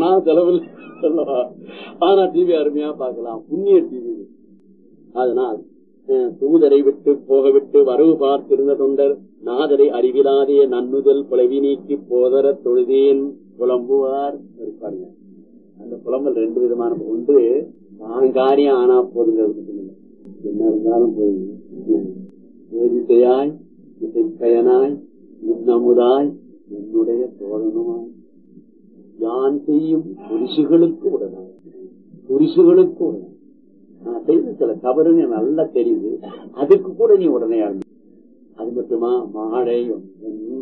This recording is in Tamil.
ஆனா செலவில் சொல்லவா ஆனா டிவி அருமையா பார்க்கலாம் புண்ணிய டிவி அதனால் அஹ், தூதரை விட்டு போக விட்டு வரவு பார்த்திருந்த தொண்டர் நாதரை அறிவிலாதே நன்னுதல் புலவி நீக்கி போதர தொழுதேன் புலம்புவார் இருப்பாருங்க அந்த புலம்பல் ரெண்டு விதமான ஒன்று தான் காரியம் ஆனா போதுங்கிறது மட்டும் இல்லை. என்ன இருந்தாலும் போதும் வேதிசையாய் இசைப்பயனாய் உன்னமுதாய் என்னுடைய தோழனுமாய் யான் செய்யும் புரிசுகளுக்கு உடனாய் புரிசுகளுக்கு உடனாய் நான் செய்த சில தவறுன்னு நல்லா தெரியுது அதுக்கு கூட நீ உடனே ஆரம்பி அது மட்டுமா மாடை ஒன்றன்